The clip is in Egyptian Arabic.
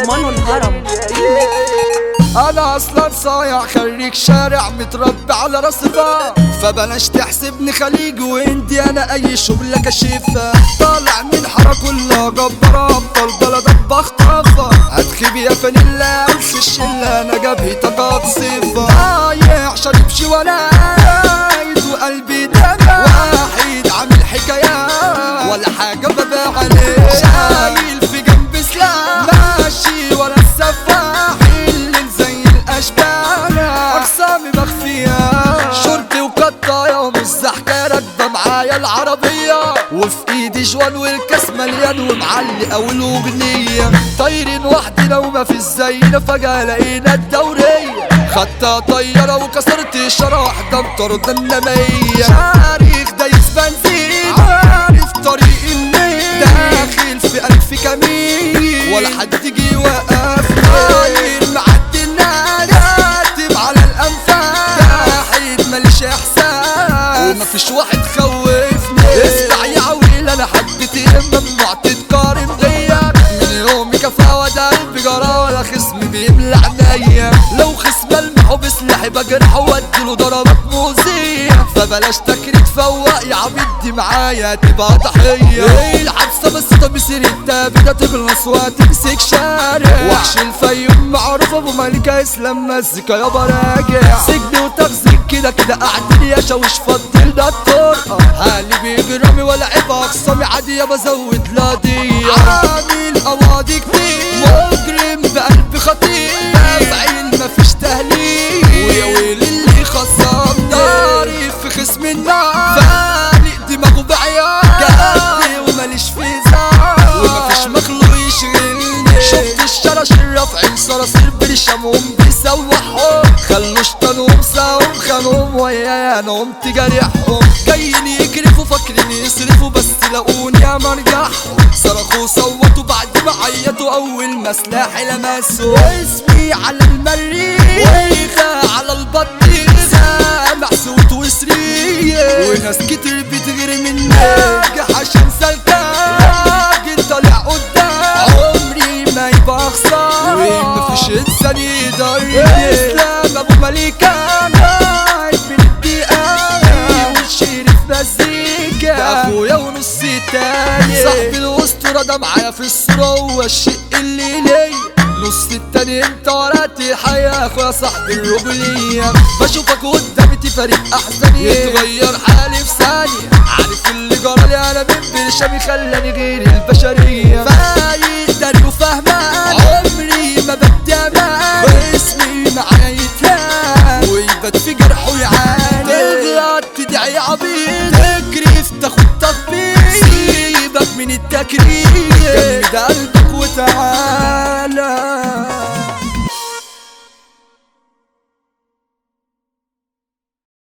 مانو الهرم انا اصلا صايع خريج شارع متربي على راس فا فبلاش تحسبني خليج وهندي انا اي شغلة كشفة طالع من حارة كلها جبارة ابطال بلدك بخطفة هتخيب يا فانيلا امس الشلة انا جبهتك صفة ضايع شريب شوالات وقلبي دمع واحد عامل حكايات ولا حاجة ببيع عليه شايل في جنب سلاح ماشي ورا السفاح اللي زي الاشباح اقسامي مخفية شرطي وقطاية ومش حكاية راكبة معايا العربية وفي ايدي جوان والكاس مليان ومعلق اول اغنية طايرين وحدنا وما في زينا فجأة لقينا الدورية خدتها طيارة وكسرت اشارة واحدة مطردنا مية شارخ دايس بنزين عارف طريق النيل داخل في ألف كمين ولا حد يجي يوقف طاير معدي الناس كاتب على الأنفاس جاحد ماليش إحساس ومفيش واحد خوفني اسمع يا عويل أنا حبيتي ممنوع تتقارن بيا من يومي كفاوة ده قلبي جرى ولا خصمي بيملى عينيا لو خصم المحه بسلاحي بجرحه واديله ضربات مؤذية فبلاش تكريت فوق يا عبيد دي معايا تبقى ضحية ايه الحبسة بس طب سير انت بدها تخلص وهتمسك شارع وحش الفيوم معروف ابو ملك اسلام مزيكا يابا راجع سجن وتغزيك كده كده قاعدين يا شاوش فضل ده الطرقة حالي بيجرمي ولا عيب اقسامي عادي يابا زود لا دي عامل قواضي كتير مجرم بقلب خطير بعين مفيش تهليل ويا ويل اللي خصم داري في خصم النار فالق دماغه بعيار قلبي وماليش في زار ومفيش مخلوق يشغلني شفت الشرش الرفع صراصير برشامهم بيسوحهم خلوا شطانهم ساهم خانهم ويايا نوم تجرحهم جايين يجرفوا فاكرين يصرفوا بس لاقوني يا مرجعهم صرخوا صوتوا بعد ما عيطوا اول ما سلاحي لمسوا اسمي على المريخ ويخا على البطيخ سامع صوت وسرية وناس كتير بتغير مني عشان سلكاك طالع قدام عمري ما يبقى خسارة ومفيش انسان يقدر اسلام ابو مليكة قاعد من الدقيقة والشريف مزيكا ده اخويا ونص التاني صاحبي الاسطورة ده معايا في الصورة هو الشق اللي ليا نص التاني انت وراتي الحياة اخويا صاحبي الرجولية بشوفك قدامي تفارق احزاني يتغير حالي في ثانية عارف اللي جرالي انا من برشامي خلاني غير البشرية فايق داري وفهمان عمري ما بدي امان واسمي معايا يتهان ويبات في جرحه يعاني تغلط تدعي عبيط تكرف تاخد تطبيق سيبك من التكريم جمد قلبك وتعال